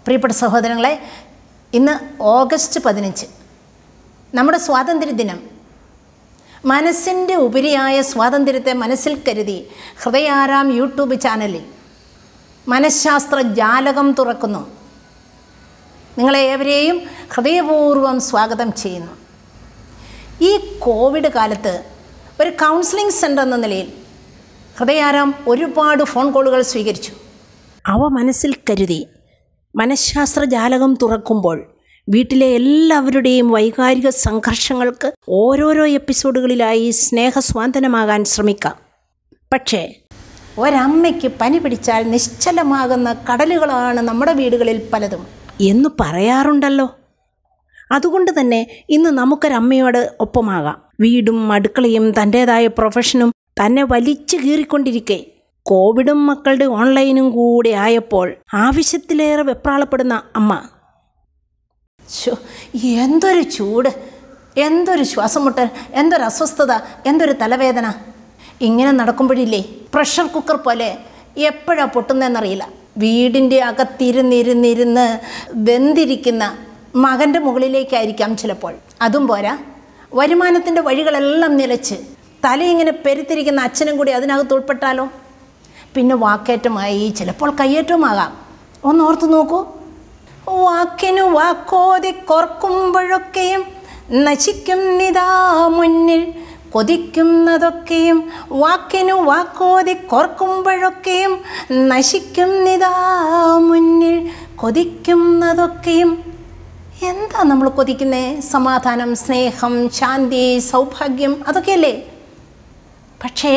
പ്രിയപ്പെട്ട സഹോദരങ്ങളെ ഇന്ന് ഓഗസ്റ്റ് പതിനഞ്ച് നമ്മുടെ സ്വാതന്ത്ര്യദിനം മനസ്സിൻ്റെ ഉപരിയായ സ്വാതന്ത്ര്യത്തെ മനസ്സിൽ കരുതി ഹൃദയാരാം യൂട്യൂബ് ചാനലിൽ മനഃശാസ്ത്ര ജാലകം തുറക്കുന്നു നിങ്ങളെ ഏവരെയും ഹൃദയപൂർവ്വം സ്വാഗതം ചെയ്യുന്നു ഈ കോവിഡ് കാലത്ത് ഒരു കൗൺസിലിംഗ് സെൻ്റർ എന്ന നിലയിൽ ഹൃദയാരാം ഒരുപാട് ഫോൺ കോളുകൾ സ്വീകരിച്ചു അവ മനസ്സിൽ കരുതി മനഃശാസ്ത്ര ജാലകം തുറക്കുമ്പോൾ വീട്ടിലെ എല്ലാവരുടെയും വൈകാരിക സംഘർഷങ്ങൾക്ക് ഓരോരോ എപ്പിസോഡുകളിലായി സ്നേഹസ്വാന്തനമാകാൻ ശ്രമിക്കാം പക്ഷേ ഒരമ്മയ്ക്ക് പനി പിടിച്ചാൽ നിശ്ചലമാകുന്ന കടലുകളാണ് നമ്മുടെ വീടുകളിൽ പലതും എന്ന് പറയാറുണ്ടല്ലോ അതുകൊണ്ട് തന്നെ ഇന്ന് നമുക്കൊരമ്മയോട് ഒപ്പമാകാം വീടും അടുക്കളയും തൻ്റേതായ പ്രൊഫഷനും തന്നെ വലിച്ചു കീറിക്കൊണ്ടിരിക്കെ കോവിഡും മക്കളുടെ ഓൺലൈനും കൂടെ ആയപ്പോൾ ആവശ്യത്തിലേറെ വെപ്രാളപ്പെടുന്ന അമ്മ ശോ എന്തൊരു ചൂട് എന്തൊരു ശ്വാസം മുട്ടൽ എന്തൊരു അസ്വസ്ഥത എന്തൊരു തലവേദന ഇങ്ങനെ നടക്കുമ്പോഴില്ലേ പ്രഷർ കുക്കർ പോലെ എപ്പോഴാണ് പൊട്ടുന്നതെന്നറിയില്ല വീടിൻ്റെ അകത്തിരുന്നിരുന്നിരുന്ന് വെന്തിരിക്കുന്ന മകൻ്റെ മുകളിലേക്കായിരിക്കാം ചിലപ്പോൾ അതും പോരാ വരുമാനത്തിൻ്റെ വഴികളെല്ലാം നിലച്ച് തലയിങ്ങനെ പെരുത്തിരിക്കുന്ന അച്ഛനും കൂടി അതിനകത്ത് ഉൾപ്പെട്ടാലോ പിന്നെ വാക്കേറ്റമായി ചിലപ്പോൾ കയ്യേറ്റവുമാകാം ഒന്ന് ഓർത്ത് നോക്കൂ വാക്കിനു വാക്കോതി കോർക്കുമ്പോഴൊക്കെയും നശിക്കുന്നിതാ മുന്നിൽ കൊതിക്കുന്നതൊക്കെയും വാക്കിനു വാക്കോതി കോർക്കുമ്പോഴൊക്കെയും നശിക്കുന്നിതാ മുന്നിൽ കൊതിക്കുന്നതൊക്കെയും എന്താ നമ്മൾ കൊതിക്കുന്നേ സമാധാനം സ്നേഹം ശാന്തി സൗഭാഗ്യം അതൊക്കെയല്ലേ പക്ഷേ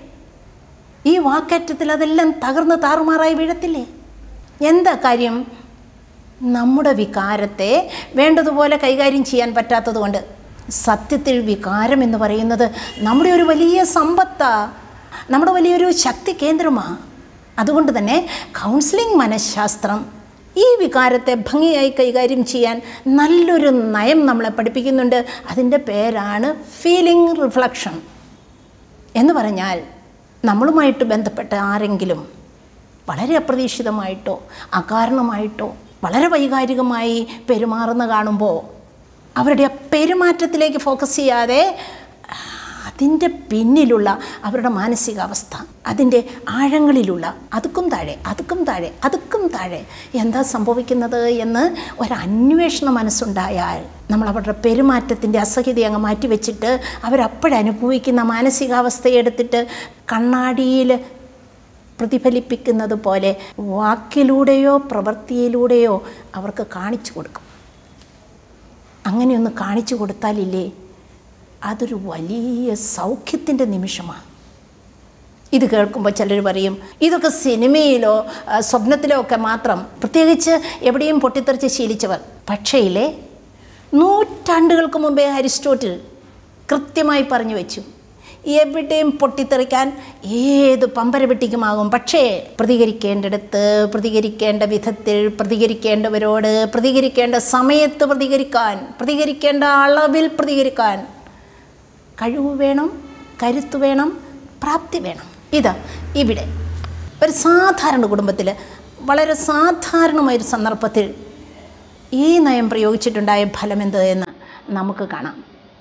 ഈ വാക്കേറ്റത്തിൽ അതെല്ലാം തകർന്ന് താറുമാറായി വീഴത്തില്ലേ എന്താ കാര്യം നമ്മുടെ വികാരത്തെ വേണ്ടതുപോലെ കൈകാര്യം ചെയ്യാൻ പറ്റാത്തതുകൊണ്ട് സത്യത്തിൽ വികാരം എന്ന് പറയുന്നത് നമ്മുടെ ഒരു വലിയ സമ്പത്താ നമ്മുടെ വലിയൊരു ശക്തി കേന്ദ്രമാണ് അതുകൊണ്ട് തന്നെ കൗൺസിലിംഗ് മനഃശാസ്ത്രം ഈ വികാരത്തെ ഭംഗിയായി കൈകാര്യം ചെയ്യാൻ നല്ലൊരു നയം നമ്മളെ പഠിപ്പിക്കുന്നുണ്ട് അതിൻ്റെ പേരാണ് ഫീലിംഗ് റിഫ്ലക്ഷൻ എന്ന് പറഞ്ഞാൽ നമ്മളുമായിട്ട് ബന്ധപ്പെട്ട ആരെങ്കിലും വളരെ അപ്രതീക്ഷിതമായിട്ടോ അകാരണമായിട്ടോ വളരെ വൈകാരികമായി പെരുമാറുന്ന കാണുമ്പോൾ അവരുടെ ആ പെരുമാറ്റത്തിലേക്ക് ഫോക്കസ് ചെയ്യാതെ അതിൻ്റെ പിന്നിലുള്ള അവരുടെ മാനസികാവസ്ഥ അതിൻ്റെ ആഴങ്ങളിലുള്ള അതുക്കും താഴെ അതുക്കും താഴെ അതുക്കും താഴെ എന്താ സംഭവിക്കുന്നത് എന്ന് ഒരന്വേഷണ മനസ്സുണ്ടായാൽ നമ്മൾ അവരുടെ പെരുമാറ്റത്തിൻ്റെ അസഹ്യത അങ്ങ് മാറ്റിവെച്ചിട്ട് അവരപ്പോഴനുഭവിക്കുന്ന മാനസികാവസ്ഥയെടുത്തിട്ട് കണ്ണാടിയിൽ പ്രതിഫലിപ്പിക്കുന്നത് പോലെ വാക്കിലൂടെയോ പ്രവൃത്തിയിലൂടെയോ അവർക്ക് കാണിച്ചു കൊടുക്കും അങ്ങനെയൊന്ന് കാണിച്ചു കൊടുത്താലില്ലേ അതൊരു വലിയ സൗഖ്യത്തിൻ്റെ നിമിഷമാണ് ഇത് കേൾക്കുമ്പോൾ ചിലർ പറയും ഇതൊക്കെ സിനിമയിലോ ആ, സ്വപ്നത്തിലോ ഒക്കെ മാത്രം പ്രത്യേകിച്ച് എവിടെയും പൊട്ടിത്തെറിച്ച് ശീലിച്ചവർ പക്ഷേയില്ലേ നൂറ്റാണ്ടുകൾക്ക് മുമ്പേ അരിസ്റ്റോട്ടിൽ കൃത്യമായി പറഞ്ഞു വെച്ചു എവിടെയും പൊട്ടിത്തെറിക്കാൻ ഏത് പമ്പരവെട്ടിക്കുമാകും പക്ഷേ പ്രതികരിക്കേണ്ടിടത്ത് പ്രതികരിക്കേണ്ട വിധത്തിൽ പ്രതികരിക്കേണ്ടവരോട് പ്രതികരിക്കേണ്ട സമയത്ത് പ്രതികരിക്കാൻ പ്രതികരിക്കേണ്ട അളവിൽ പ്രതികരിക്കാൻ കഴിവ് വേണം കരുത്ത് വേണം പ്രാപ്തി വേണം ഇതാ ഇവിടെ ഒരു സാധാരണ കുടുംബത്തിൽ വളരെ സാധാരണമായൊരു സന്ദർഭത്തിൽ ഈ നയം പ്രയോഗിച്ചിട്ടുണ്ടായ ഫലമെന്ത് എന്ന് നമുക്ക് കാണാം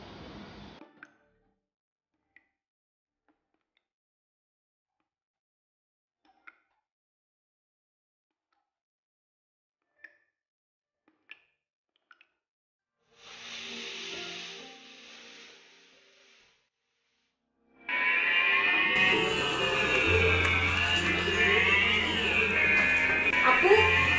അപ്പു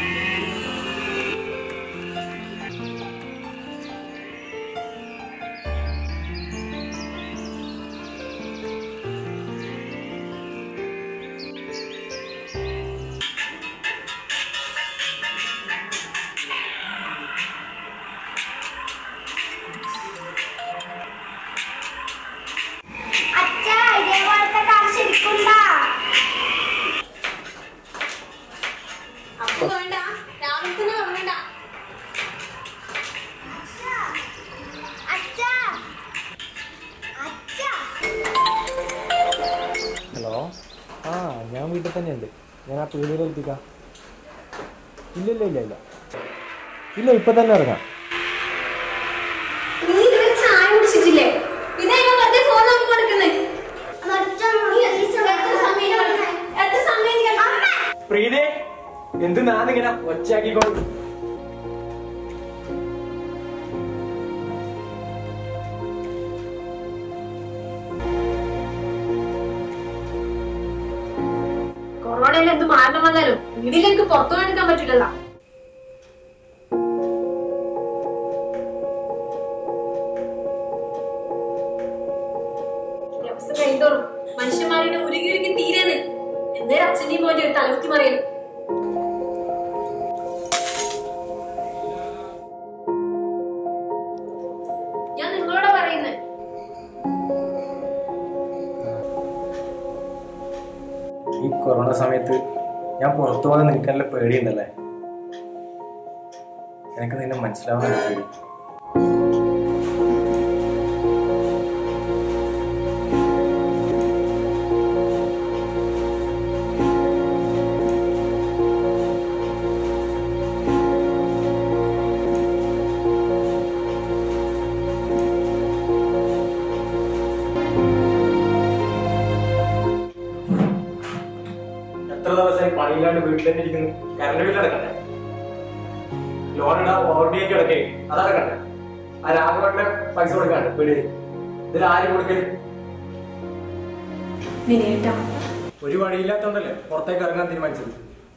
അച്ഛാ ഇതേപോലത്തെ കാർ ശരിക്കുണ്ടാ അപ്പു വേണ്ട രാവിലെ തന്നെ തുടങ്ങണ്ട അച്ഛാ അച്ഛാ ഹലോ ആ ഞാൻ വീട്ടിൽ തന്നെ ഉണ്ട് ഞാൻ ആ പീടികയിൽ എത്തിക്കാം ഇല്ല ഇല്ല ഇല്ല ഇല്ല ഇല്ല ഇപ്പൊ തന്നെ ഇറങ്ങാം നീ ഇതുവരെ ചായ കുടിച്ചിട്ടില്ലേ പിന്നെ ഇവൻ വെറുതെ ഫോൺ നോക്കി കൊടുക്കുന്നേ എത്ര സമയം എത്ര സമയം നീ കളിക്കുന്നെ? പ്രീതേ എന്ത് നാന്നിങ്ങനെ ഒച്ചയാക്കിക്കോളൂ കൊറോണയിൽ എന്ത് മാരണം വന്നാലും വീട്ടിൽ എനിക്ക് പുറത്തു കാണിക്കാൻ പറ്റില്ലല്ലോ ഈ അവസ്ഥ കഴിയുന്തോറും മനുഷ്യന്മാരുടെ ഉരുകി ഉരുകി തീരെന്ന് എന്തേലും അച്ഛനെയും പോലെ ഒരു തലകുത്തി മറിയലും ഞാൻ നിങ്ങളോട് പറയുന്നത് ഈ കൊറോണ സമയത്ത് ഞാൻ പുറത്തു പോകാൻ നിനക്കല്ല പേടിയുണ്ടല്ലേ എനിക്ക് നിന്നെ മനസ്സിലാവാൻ പേടി എത്ര ദിവസമായി പണിയില്ലാണ്ട് വീട്ടിൽ തന്നെ ഇരിക്കുന്നു കറണ്ട് ബില്ല് അടക്കണ്ടേ ലോൺ ഇടാ ഓർഡിയൊക്കെ അടക്കേ അതടക്കണ്ടേ ആ രാഘവന്റെ പൈസ കൊടുക്കാണ്ട് വീട് ഇതിൽ ആര് കൊടുക്കല് വിനയേട്ടാ ഒരു വഴിയില്ലാത്തോണ്ടല്ലേ പുറത്തേക്ക് ഇറങ്ങാൻ തീരുമാനിച്ചത്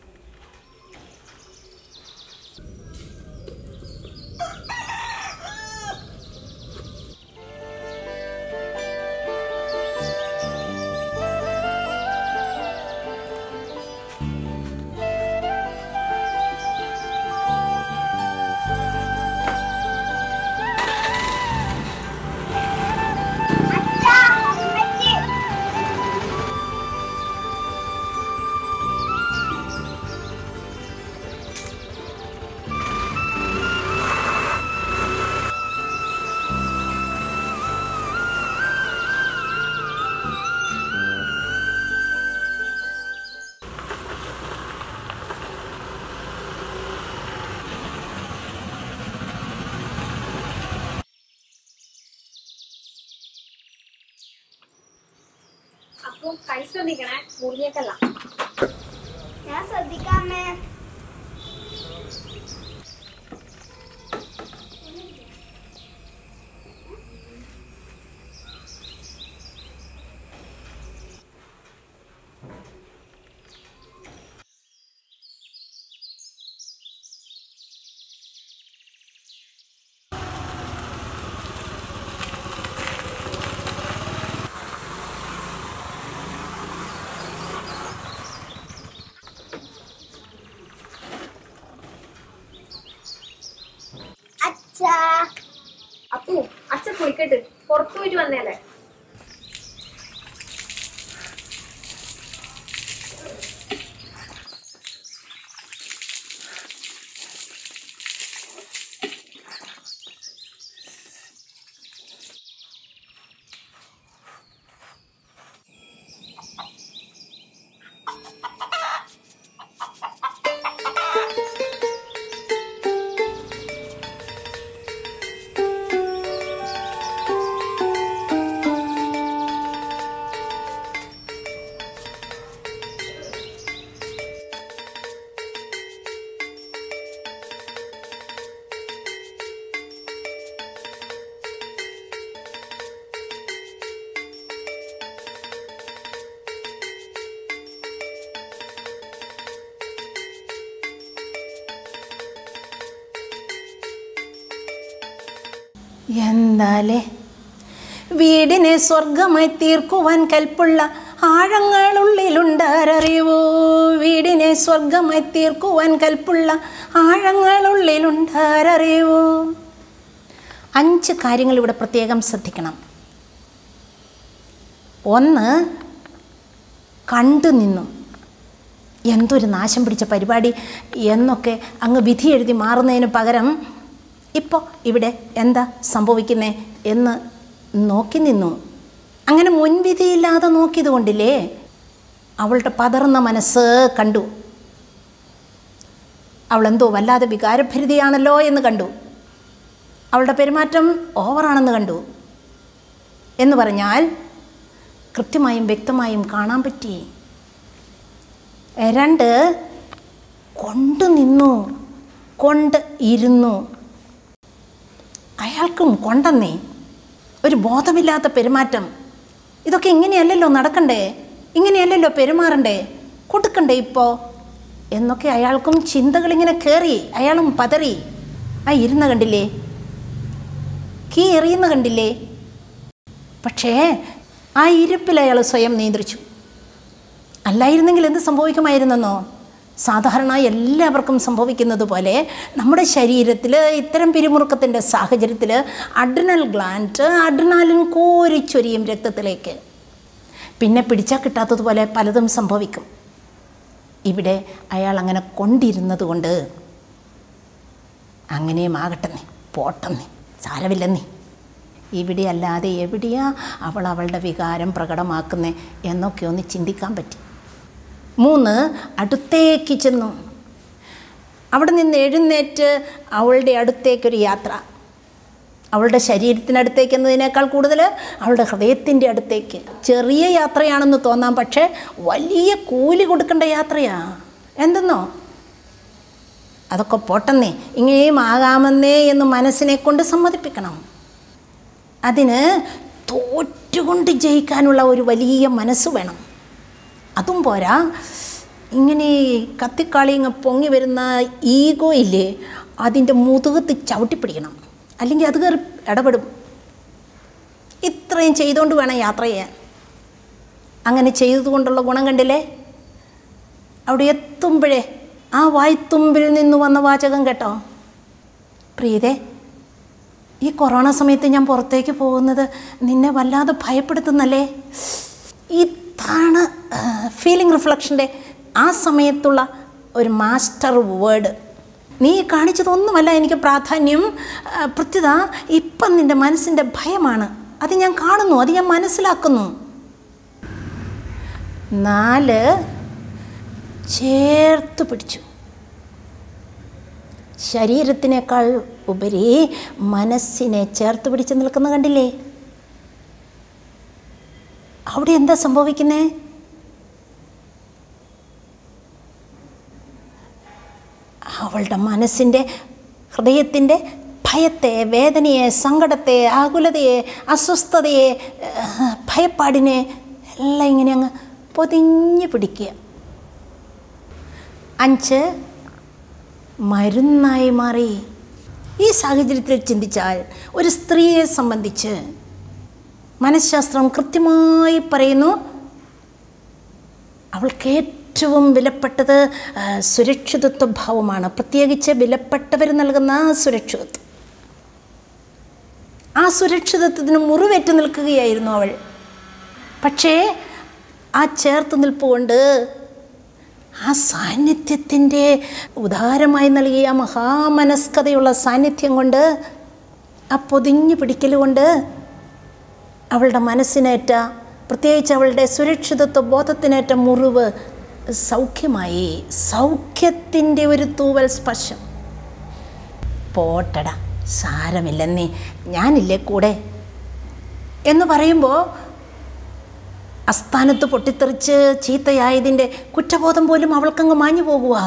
അപ്പൊ കൈ ശ്രദ്ധിക്കണേ മുറിഞ്ഞേക്കല്ല ഞാൻ ശ്രദ്ധിക്കാമേ അച്ഛാ അപ്പു അച്ഛൻ കുളിക്കട്ട് പുറത്തു പോയിട്ട് വന്നേല്ലേ എന്താലേ വീടിനെ സ്വർഗമായി തീർക്കുവാൻ കൽപ്പുള്ള ആഴങ്ങളുള്ളിലുണ്ടാരറിവോ വീടിനെ സ്വർഗമായി തീർക്കുവാൻ കൽപ്പുള്ള ആഴങ്ങളുള്ളിലുണ്ടാരറിവോ അഞ്ച് കാര്യങ്ങൾ ഇവിടെ പ്രത്യേകം ശ്രദ്ധിക്കണം ഒന്ന് കണ്ടു നിന്നും എന്തൊരു നാശം പിടിച്ച പരിപാടി എന്നൊക്കെ അങ്ങ് വിധി എഴുതി മാറുന്നതിന് പകരം ഇപ്പോൾ ഇവിടെ എന്താ സംഭവിക്കുന്നേ എന്ന് നോക്കി നിന്നു അങ്ങനെ മുൻവിധിയില്ലാതെ നോക്കിയത് കൊണ്ടില്ലേ അവളുടെ പതർന്ന മനസ്സ് കണ്ടു അവളെന്തോ വല്ലാതെ വികാരഭരിതയാണല്ലോ എന്ന് കണ്ടു അവളുടെ പെരുമാറ്റം ഓവറാണെന്ന് കണ്ടു എന്ന് പറഞ്ഞാൽ കൃത്യമായും വ്യക്തമായും കാണാൻ പറ്റി രണ്ട് കൊണ്ടു നിന്നു കൊണ്ട് ഇരുന്നു അയാൾക്കും കൊണ്ടെന്നേ ഒരു ബോധമില്ലാത്ത പെരുമാറ്റം ഇതൊക്കെ ഇങ്ങനെയല്ലല്ലോ നടക്കണ്ടേ ഇങ്ങനെയല്ലല്ലോ പെരുമാറണ്ടേ കൊടുക്കണ്ടേ ഇപ്പോൾ എന്നൊക്കെ അയാൾക്കും ചിന്തകളിങ്ങനെ കയറി അയാളും പതറി ആ ഇരുന്ന കണ്ടില്ലേ കീ എറിയുന്ന കണ്ടില്ലേ പക്ഷേ ആ ഇരിപ്പിൽ അയാൾ സ്വയം നിയന്ത്രിച്ചു അല്ലായിരുന്നെങ്കിൽ എന്ത് സംഭവിക്കുമായിരുന്നെന്നോ സാധാരണ എല്ലാവർക്കും സംഭവിക്കുന്നത് പോലെ നമ്മുടെ ശരീരത്തിൽ ഇത്തരം പിരിമുറുക്കത്തിൻ്റെ സാഹചര്യത്തിൽ അഡ്രിനൽ ഗ്ലാൻഡ് അഡ്രിനാലിൻ കോരിച്ചൊരിയും രക്തത്തിലേക്ക് പിന്നെ പിടിച്ചാൽ കിട്ടാത്തതുപോലെ പലതും സംഭവിക്കും ഇവിടെ അയാൾ അങ്ങനെ കൊണ്ടിരുന്നത് കൊണ്ട് അങ്ങനെയും ആകട്ടെന്നേ പോട്ടെന്നേ സാരമില്ലെന്നേ ഇവിടെ അല്ലാതെ എവിടെയാ അവൾ അവളുടെ വികാരം പ്രകടമാക്കുന്നേ എന്നൊക്കെ ഒന്ന് ചിന്തിക്കാൻ പറ്റി മൂന്ന് അടുത്തേക്ക് ചെന്നു അവിടെ നിന്ന് എഴുന്നേറ്റ് അവളുടെ അടുത്തേക്കൊരു യാത്ര അവളുടെ ശരീരത്തിനടുത്തേക്ക് എന്നതിനേക്കാൾ കൂടുതൽ അവളുടെ ഹൃദയത്തിൻ്റെ അടുത്തേക്ക് ചെറിയ യാത്രയാണെന്ന് തോന്നാം പക്ഷേ വലിയ കൂലി കൊടുക്കേണ്ട യാത്രയാ എന്തെന്നോ അതൊക്കെ പോട്ടെന്നേ ഇങ്ങനെയും ആകാമെന്നേ എന്ന് മനസ്സിനെ കൊണ്ട് സമ്മതിപ്പിക്കണം അതിന് തോറ്റുകൊണ്ട് ജയിക്കാനുള്ള ഒരു വലിയ മനസ്സ് വേണം അതും പോരാ ഇങ്ങനെ കത്തിക്കാളി ഇങ്ങ് പൊങ്ങി വരുന്ന ഈഗോ ഇല്ലേ അതിൻ്റെ മുതുകത്ത് ചവിട്ടിപ്പിടിക്കണം അല്ലെങ്കിൽ അത് കയറി ഇടപെടും ഇത്രയും ചെയ്തുകൊണ്ട് വേണം യാത്ര ചെയ്യാൻ അങ്ങനെ ചെയ്തതുകൊണ്ടുള്ള ഗുണം കണ്ടില്ലേ അവിടെ എത്തുമ്പോഴേ ആ വായ്ത്തുമ്പിൽ നിന്ന് വന്ന വാചകം കേട്ടോ പ്രീതേ ഈ കൊറോണ സമയത്ത് ഞാൻ പുറത്തേക്ക് പോകുന്നത് നിന്നെ വല്ലാതെ ഭയപ്പെടുത്തുന്നല്ലേ ഇതാണ് ഫീലിംഗ് റിഫ്ലക്ഷൻ്റെ ആ സമയത്തുള്ള ഒരു മാസ്റ്റർ വേർഡ് നീ കാണിച്ചതൊന്നുമല്ല എനിക്ക് പ്രാധാന്യം ആ, പ്രത്യുത ഇപ്പം നിൻ്റെ മനസ്സിൻ്റെ ഭയമാണ് അത് ഞാൻ കാണുന്നു അത് ഞാൻ മനസ്സിലാക്കുന്നു നാല് ചേർത്ത് പിടിച്ചു ശരീരത്തിനേക്കാൾ ഉപരി മനസ്സിനെ ചേർത്ത് പിടിച്ച് നിൽക്കുന്ന കണ്ടില്ലേ അവിടെ എന്താ സംഭവിക്കുന്നേ അവളുടെ മനസ്സിൻ്റെ ഹൃദയത്തിൻ്റെ ഭയത്തെ വേദനയെ സങ്കടത്തെ ആകുലതയെ അസ്വസ്ഥതയെ ഏഹ്, ഭയപ്പാടിനെ എല്ലാം ഇങ്ങനെ അങ്ങ് പൊതിഞ്ഞു പിടിക്കുക അഞ്ച് മരുന്നായി മാറി ഈ സാഹചര്യത്തിൽ ചിന്തിച്ചാൽ ഒരു സ്ത്രീയെ സംബന്ധിച്ച് മനഃശാസ്ത്രം കൃത്യമായി പറയുന്നു അവൾക്ക് ഏറ്റവും വിലപ്പെട്ടത് ആ, സുരക്ഷിതത്വ ഭാവമാണ് പ്രത്യേകിച്ച് വിലപ്പെട്ടവർ നൽകുന്ന സുരക്ഷിതത്വം ആ സുരക്ഷിതത്വത്തിന് മുറിവേറ്റ് നിൽക്കുകയായിരുന്നു അവൾ പക്ഷേ ആ ചേർത്ത് നിൽപ്പ് കൊണ്ട് ആ സാന്നിധ്യത്തിൻ്റെ ഉദാരമായി നൽകിയ ആ മഹാമനസ്കതയുള്ള സാന്നിധ്യം കൊണ്ട് ആ പൊതിഞ്ഞു പിടിക്കൽ കൊണ്ട് അവളുടെ മനസ്സിനേറ്റ പ്രത്യേകിച്ച് അവളുടെ സുരക്ഷിതത്വ ബോധത്തിനേറ്റ മുറിവ് സൗഖ്യമായി സൗഖ്യത്തിൻ്റെ ഒരു തൂവൽ സ്പർശം പോട്ടട സാരമില്ലെന്നേ ഞാനില്ലേ കൂടെ എന്ന് പറയുമ്പോൾ അസ്ഥാനത്ത് പൊട്ടിത്തെറിച്ച് ചീത്തയായതിൻ്റെ കുറ്റബോധം പോലും അവൾക്കങ്ങ് മാഞ്ഞു പോകുക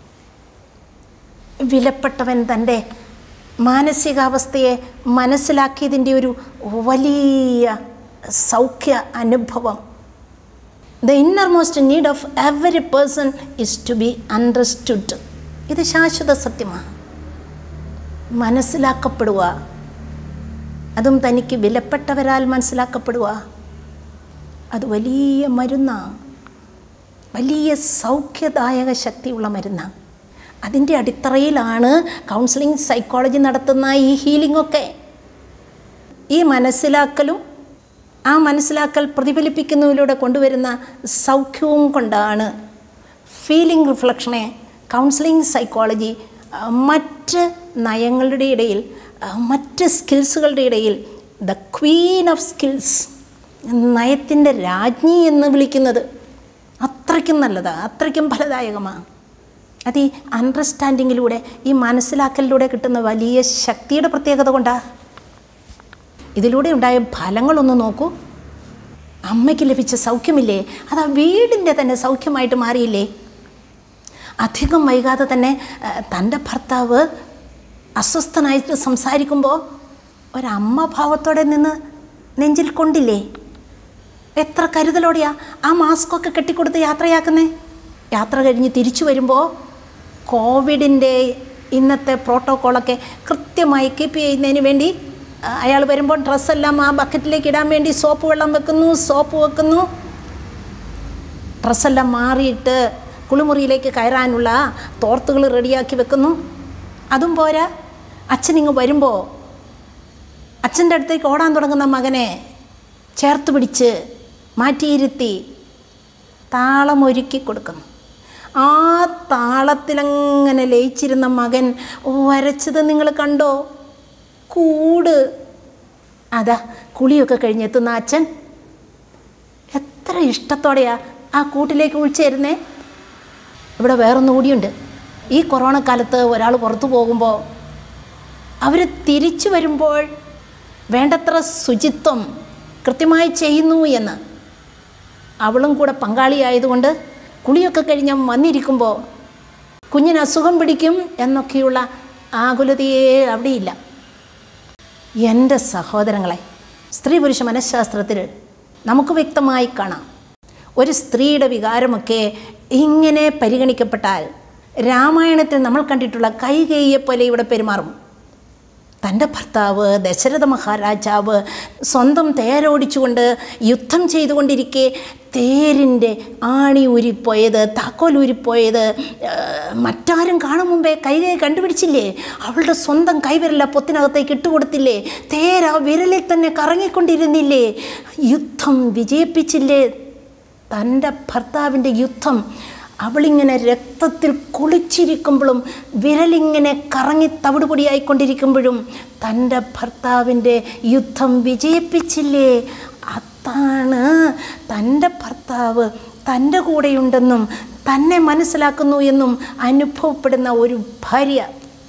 വിലപ്പെട്ടവൻ തൻ്റെ മാനസികാവസ്ഥയെ മനസ്സിലാക്കിയതിൻ്റെ ഒരു വലിയ സൗഖ്യ അനുഭവം the innermost need of every person is to be understood ഇത് ശാശ്വത സത്യമാണ് മനസ്സിലാക്കപ്പെടുക അതും തനിക്ക് വിലപ്പെട്ടവരാൽ മനസ്സിലാക്കപ്പെടുക അത് വലിയ മരുന്നാണ് വലിയ സൗഖ്യദായക ശക്തിയുള്ള മരുന്നാണ് അതിൻ്റെ അടിത്തറയിലാണ് കൗൺസിലിംഗ് സൈക്കോളജി നടത്തുന്ന ഈ ഹീലിംഗ് ഒക്കെ ഈ മനസ്സിലാക്കലും ആ മനസ്സിലാക്കൽ പ്രതിഫലിപ്പിക്കുന്നതിലൂടെ കൊണ്ടുവരുന്ന സൗഖ്യവും കൊണ്ടാണ് ഫീലിംഗ് റിഫ്ലക്ഷനെ കൗൺസിലിംഗ് സൈക്കോളജി ആ, മറ്റ് നയങ്ങളുടെ ഇടയിൽ ആ, മറ്റ് സ്കിൽസുകളുടെ ഇടയിൽ ദ ക്വീൻ ഓഫ് സ്കിൽസ് നയത്തിൻ്റെ രാജ്ഞി എന്ന് വിളിക്കുന്നത് അത്രയ്ക്കും നല്ലതാണ് അത്രയ്ക്കും ഫലദായകമാണ് അത് ഈ അണ്ടർസ്റ്റാൻഡിങ്ങിലൂടെ ഈ മനസ്സിലാക്കലിലൂടെ കിട്ടുന്ന വലിയ ശക്തിയുടെ പ്രത്യേകത കൊണ്ടാ ഇതിലൂടെ ഉണ്ടായ ഫലങ്ങളൊന്ന് നോക്കൂ അമ്മയ്ക്ക് ലഭിച്ച സൗഖ്യമില്ലേ അത് ആ വീടിൻ്റെ തന്നെ സൗഖ്യമായിട്ട് മാറിയില്ലേ അധികം വൈകാതെ തന്നെ ആ, തൻ്റെ ഭർത്താവ് അസ്വസ്ഥനായിട്ട് സംസാരിക്കുമ്പോൾ ഒരമ്മ ഭാവത്തോടെ നിന്ന് നെഞ്ചിൽ കൊണ്ടില്ലേ എത്ര കരുതലോടെയാ ആ മാസ്കൊക്കെ കെട്ടിക്കൊടുത്ത് യാത്രയാക്കുന്നേ യാത്ര കഴിഞ്ഞ് തിരിച്ചു വരുമ്പോൾ കോവിഡിൻ്റെ ഇന്നത്തെ പ്രോട്ടോക്കോളൊക്കെ കൃത്യമായി കീപ്പ് ചെയ്യുന്നതിന് വേണ്ടി അയാൾ വരുമ്പോൾ ഡ്രസ്സെല്ലാം ആ ബക്കറ്റിലേക്ക് ഇടാൻ വേണ്ടി സോപ്പ് വെള്ളം വെക്കുന്നു സോപ്പ് വെക്കുന്നു ഡ്രസ്സെല്ലാം മാറിയിട്ട് കുളിമുറിയിലേക്ക് കയറാനുള്ള തോർത്തുകൾ റെഡിയാക്കി വെക്കുന്നു അതും പോരാ അച്ഛനിങ്ങ് വരുമ്പോൾ അച്ഛൻ്റെ അടുത്തേക്ക് ഓടാൻ തുടങ്ങുന്ന മകനെ ചേർത്ത് പിടിച്ച് മാറ്റിയിരുത്തി താളമൊരുക്കി കൊടുക്കുന്നു ആ താളത്തിലങ്ങനെ ലയിച്ചിരുന്ന മകൻ വരച്ചത് നിങ്ങൾ കണ്ടോ കൂട് അതാ കുളിയൊക്കെ കഴിഞ്ഞെത്തുന്ന അച്ഛൻ എത്ര ഇഷ്ടത്തോടെയാ ആ കൂട്ടിലേക്ക് വിളിച്ചേരുന്നേ ഇവിടെ വേറൊന്നും കൂടിയുണ്ട് ഈ കൊറോണ കാലത്ത് ഒരാൾ പുറത്തു പോകുമ്പോൾ അവർ തിരിച്ചു വരുമ്പോൾ വേണ്ടത്ര ശുചിത്വം കൃത്യമായി ചെയ്യുന്നു എന്ന് അവളും കൂടെ പങ്കാളിയായതുകൊണ്ട് കുളിയൊക്കെ കഴിഞ്ഞ് വന്നിരിക്കുമ്പോൾ കുഞ്ഞിന് അസുഖം പിടിക്കും എന്നൊക്കെയുള്ള ആകുലതയേ അവിടെയില്ല എൻ്റെ സഹോദരങ്ങളെ സ്ത്രീ പുരുഷ മനഃശാസ്ത്രത്തിൽ നമുക്ക് വ്യക്തമായി കാണാം ഒരു സ്ത്രീയുടെ വികാരമൊക്കെ ഇങ്ങനെ പരിഗണിക്കപ്പെട്ടാൽ രാമായണത്തിൽ നമ്മൾ കണ്ടിട്ടുള്ള കൈകേയെ പോലെ ഇവിടെ പെരുമാറും തൻ്റെ ഭർത്താവ് ദശരഥ മഹാരാജാവ് സ്വന്തം തേരോടിച്ചുകൊണ്ട് യുദ്ധം ചെയ്തുകൊണ്ടിരിക്കെ തേരിൻ്റെ ആണി ഊരിപ്പോയത് താക്കോൽ ഊരിപ്പോയത് ഏഹ്, മറ്റാരും കാണും മുമ്പേ കൈകൈ കണ്ടുപിടിച്ചില്ലേ അവളുടെ സ്വന്തം കൈവിരല പൊത്തിനകത്തേക്ക് ഇട്ടുകൊടുത്തില്ലേ തേര വിരലിൽ തന്നെ കറങ്ങിക്കൊണ്ടിരുന്നില്ലേ യുദ്ധം വിജയിപ്പിച്ചില്ലേ തൻ്റെ ഭർത്താവിൻ്റെ യുദ്ധം അവളിങ്ങനെ രക്തത്തിൽ കുളിച്ചിരിക്കുമ്പോഴും വിരലിങ്ങനെ കറങ്ങി തവിടുപൊടിയായിക്കൊണ്ടിരിക്കുമ്പോഴും തൻ്റെ ഭർത്താവിൻ്റെ യുദ്ധം വിജയിപ്പിച്ചില്ലേ അതാണ് തൻ്റെ ഭർത്താവ് തൻ്റെ കൂടെയുണ്ടെന്നും തന്നെ മനസ്സിലാക്കുന്നു എന്നും അനുഭവപ്പെടുന്ന ഒരു ഭാര്യ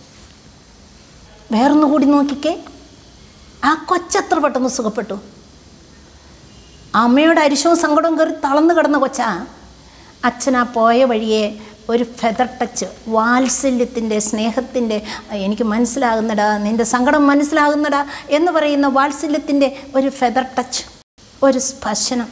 വേറൊന്നുകൂടി നോക്കിക്കേ ആ കൊച്ചത്ര പെട്ടെന്ന് സുഖപ്പെട്ടു അമ്മയുടെ അരിശവും സങ്കടവും കയറി തളർന്നു കിടന്ന കൊച്ചാ അച്ഛനാ പോയ വഴിയെ ഒരു ഫെദർ ടച്ച് വാത്സല്യത്തിൻ്റെ സ്നേഹത്തിൻ്റെ എനിക്ക് മനസ്സിലാകുന്നടാ നിൻ്റെ സങ്കടം മനസ്സിലാകുന്നടാ എന്ന് പറയുന്ന വാത്സല്യത്തിൻ്റെ ഒരു ഫെദർ ടച്ച് ഒരു സ്പർശനം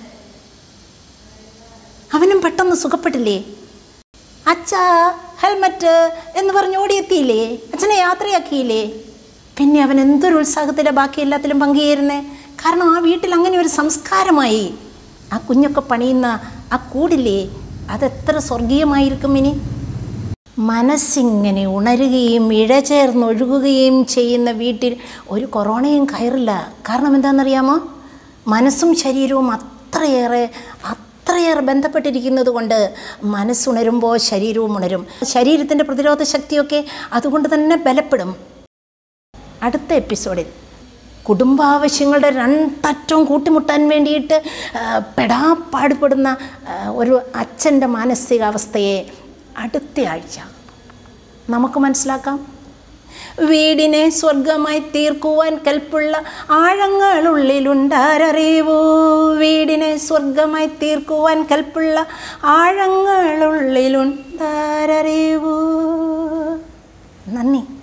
അവനും പെട്ടെന്ന് സുഖപ്പെട്ടില്ലേ അച്ഛാ ഹെൽമറ്റ് എന്ന് പറഞ്ഞ് ഓടിയെത്തിയില്ലേ അച്ഛനെ യാത്രയാക്കിയില്ലേ പിന്നെ അവൻ എന്തൊരു ഉത്സാഹത്തിലാണ് ബാക്കി എല്ലാത്തിലും പങ്കുചേരുന്നേ കാരണം ആ വീട്ടിൽ അങ്ങനെ ഒരു സംസ്കാരമായി ആ കുഞ്ഞൊക്കെ പണിയുന്ന ആ കൂടില്ലേ അതെത്ര സ്വർഗീയമായിരിക്കും ഇനി മനസ്സിങ്ങനെ ഉണരുകയും ഇഴചേർന്നൊഴുകുകയും ചെയ്യുന്ന വീട്ടിൽ ഒരു കൊറോണയും കയറില്ല കാരണം എന്താണെന്നറിയാമോ മനസ്സും ശരീരവും അത്രയേറെ അത്രയേറെ ബന്ധപ്പെട്ടിരിക്കുന്നത് കൊണ്ട് മനസ്സുണരുമ്പോൾ ശരീരവും ഉണരും ശരീരത്തിൻ്റെ പ്രതിരോധ ശക്തിയൊക്കെ അതുകൊണ്ട് തന്നെ ബലപ്പെടും അടുത്ത എപ്പിസോഡിൽ കുടുംബാവശ്യങ്ങളുടെ രണ്ടറ്റവും കൂട്ടിമുട്ടാൻ വേണ്ടിയിട്ട് ആ, പെടാപ്പാടുപെടുന്ന ആ, ഒരു അച്ഛൻ്റെ മാനസികാവസ്ഥയെ അടുത്ത ആഴ്ച നമുക്ക് മനസ്സിലാക്കാം വീടിനെ സ്വർഗമായി തീർക്കുവാൻ കൽപ്പുള്ള ആഴങ്ങളുള്ളിലുണ്ടാരറിവൂ വീടിനെ സ്വർഗമായി തീർക്കുവാൻ കൽപ്പുള്ള ആഴങ്ങളുള്ളിലുണ്ടാരറിവൂ നന്ദി